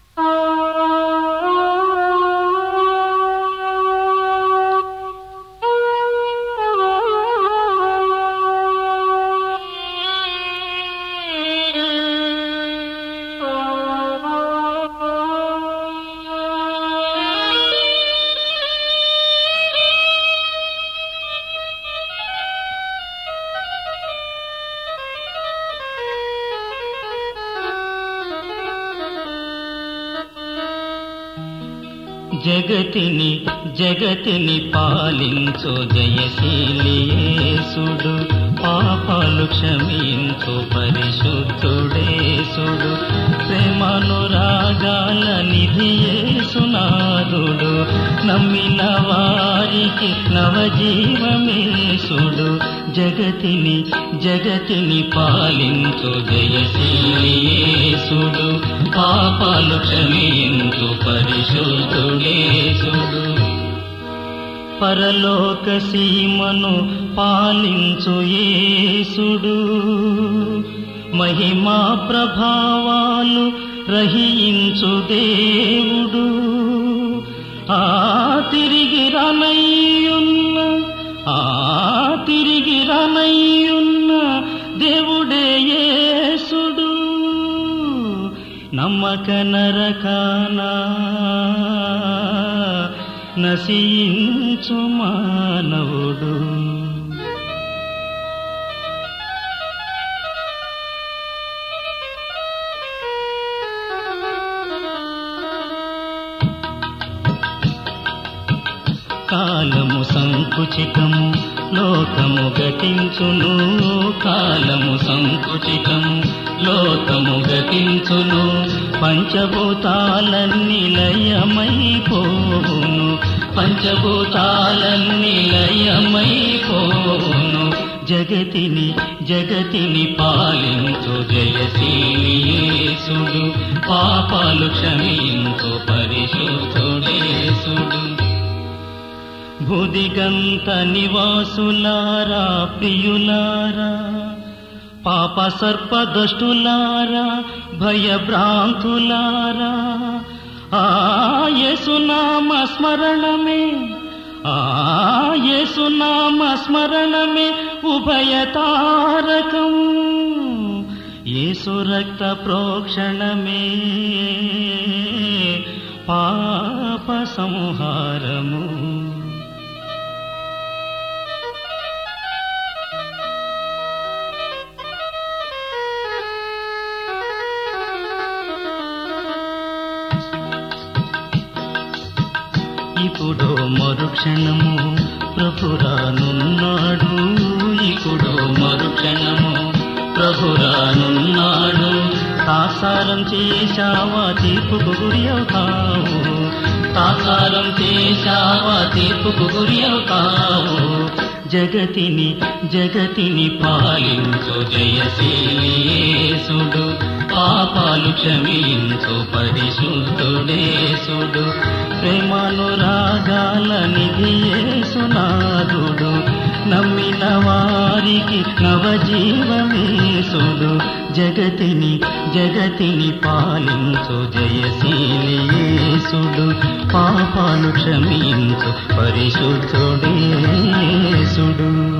జగతిని జగతిని పాలించు జయశీలియేసుడు పాపాలు క్షమించు పరిశుద్ధుడేసుడు ప్రేమనురాగాల నిధియేసునాథుడు నమ్మిన వారికి నవజీవమేసుడు జగతిని జగతిని పాలించు జయశీలియేసుడు పాపాలు క్షమించు పరిశుద్ధుడేసుడు పరలోక సీమను పాలించు యేసుడు మహిమా ప్రభావాలు రహించు దేవుడు ఆ తిరిగి రనయ్యున్న ఆ తిరిగి రనయ్యున్న దేవుడే యేసుడు నమ్మక నరకానా నశించు మానవుడు కాలము సంకుచితము లోకము గతించును కాలము సంకుచితము లోకము గతించును పంచభూతాలన్నీ లయమైపోవును పంచభూతాలన్నీ లయమైపోవును జగతిని జగతిని పాలించు జయశీలియేసుడు పాపాలు క్షమించు పరిశుద్ధుడేసుడు భుదిగంత నివాసులారా ప్రియులారా పాప సర్పదష్టులారా భయభ్రాంతులారా ఆయసునామ స్మరణమే ఆయసునామ స్మరణమే ఉభయతారకం యేసు రక్త ప్రోక్షణమే పాప సంహారము ఇప్పుడు మరుక్షణము ప్రభురానున్నాడు ఇప్పుడు మరుక్షణము ప్రభురానున్నాడు తాసారం చేశావా తీర్పుకు గురి అవుతావు తాసారం చేశావా తీర్పుకు గురి అవుతావు జగతిని జగతిని పాలించు జయశీలియేసుడు పాపాలు క్షమించు పరిశుద్ధుడేసుడు ప్రేమానురాగాల నిధియేసునాథుడు నమ్మిన వారికి నవజీవమేసుడు జగతిని జగతిని పాలించు జయశీలియేసుడు పాపాలు క్షమించు పరిశుద్ధుడేసుడు